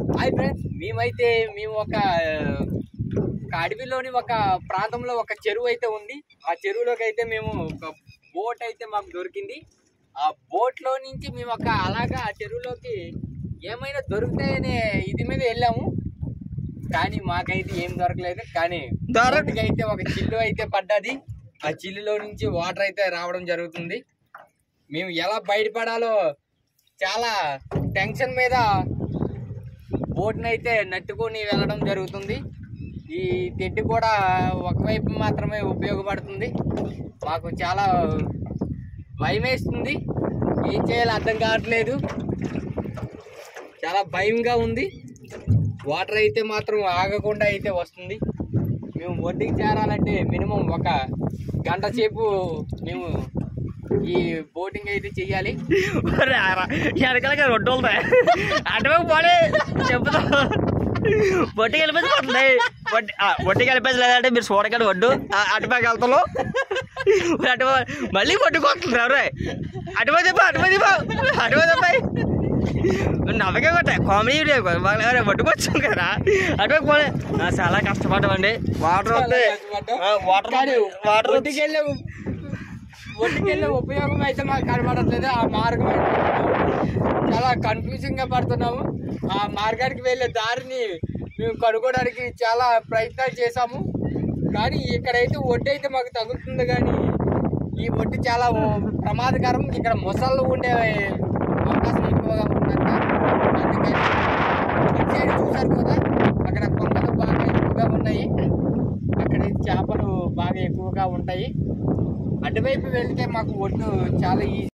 hi friends మేమైతే మేము ఒక ఒక అడవిలోని ఒక ప్రాంతంలో ఒక చెరువు అయితే ఉంది ఆ చెరువులోకి అయితే మేము ఒక బోట్ అయితే మాకు దొరికింది ఆ బోట్ లో నుంచి మేము ఒక అలాగా ఆ చెరువులోకి ఏమైనా దొరుకుతాయనే ఇది మీద వెళ్ళాము కానీ మాకైతే ఏం దొరకలేదు కానీ దొరక- బోట్కి అయితే ఒక చిల్లు అయితే పడ్డది ఆ చిల్లులో నుంచి వాటర్ అయితే రావడం జరుగుతుంది మేము ఎలా బయటపడాలో చాలా టెన్షన్ మీద బోట్ని అయితే నట్టుకొని వెళ్ళడం జరుగుతుంది ఈ తెడ్డు కూడా ఒకవైపు మాత్రమే ఉపయోగపడుతుంది మాకు చాలా భయం వేస్తుంది ఏం చేయాలో అర్థం కావట్లేదు చాలా భయంగా ఉంది వాటర్ అయితే మాత్రం ఆగకుండా అయితే వస్తుంది మేము ఒడ్డుకి చేరాలంటే మినిమం ఒక గంట సేపు మేము ఈ బోటింగ్ అయితే చెయ్యాలి వెనకాల రొడ్డు వెళ్తాయి అటువైపు పోనీ చెప్పుతా బొట్టికి వెళ్ళిపోతుంది బొట్టి బొట్టికి వెళ్ళిపోలేదంటే మీరు చూడకండి వడ్డు అటుపైకి వెళ్తాను అటు మళ్ళీ పట్టుకొస్తుంది ఎవరే అటుపై తిప్ప అటుపై తిప్ప అటుపై తిప్పాయి నవ్వకే కొట్టాయి కామెడీ పట్టుకొచ్చాం కదా అటుపైకి పోలే ఆ, చాలా కష్టపడ్డామండి వాటర్ వస్తే వాటర్ కానీ వాటర్ ఒడ్డుకి వెళ్ళే ఒడ్డుకి వెళ్ళే ఉపయోగం అయితే మాకు కనబడట్లేదు ఆ మార్గం అయితే చాలా కన్ఫ్యూజింగ్ గా పడుతున్నాము ఆ మార్గానికి వెళ్ళే దారిని మేము కనుక్కోవడానికి చాలా ప్రయత్నాలు చేశాము కానీ ఇక్కడైతే ఒడ్డు అయితే మాకు తగులుతుంది కానీ ఈ ఒడ్డు చాలా ఓ- ప్రమాదకరం ఇక్కడ మొసళ్ళు ఉండే అవకాశం ఎక్కువగా ఉందంట అందుకని ఇటు సైడ్ చూసారు కదా అక్కడ కొంగలు బాగా ఎక్కువగా ఉన్నాయి అక్కడ చేపలు బాగా ఎక్కువగా ఉంటాయి అటువైపు వెళ్తే మాకు ఒడ్డు చాలా ఈజీ